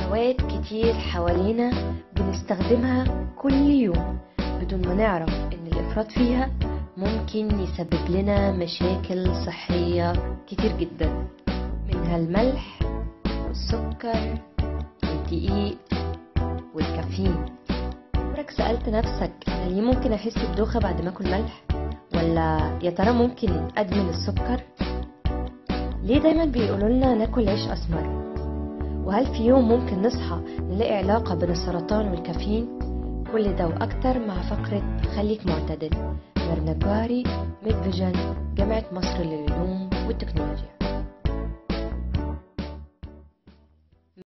أدوات كتير حوالينا بنستخدمها كل يوم بدون ما نعرف إن الإفراط فيها ممكن يسبب لنا مشاكل صحية كتير جدا منها الملح والسكر والدقيق والكافيين عمرك سألت نفسك أنا ليه ممكن أحس بدوخة بعد ما أكل ملح؟ ولا يا ترى ممكن أدمن السكر؟ ليه دايما بيقولوا لنا ناكل عيش أسمر؟ وهل في يوم ممكن نصحى نلاقي علاقة بين السرطان والكافيين؟ كل ده وأكتر مع فقرة خليك معتدل مرنة جواري ميد فيجن جامعة مصر للعلوم والتكنولوجيا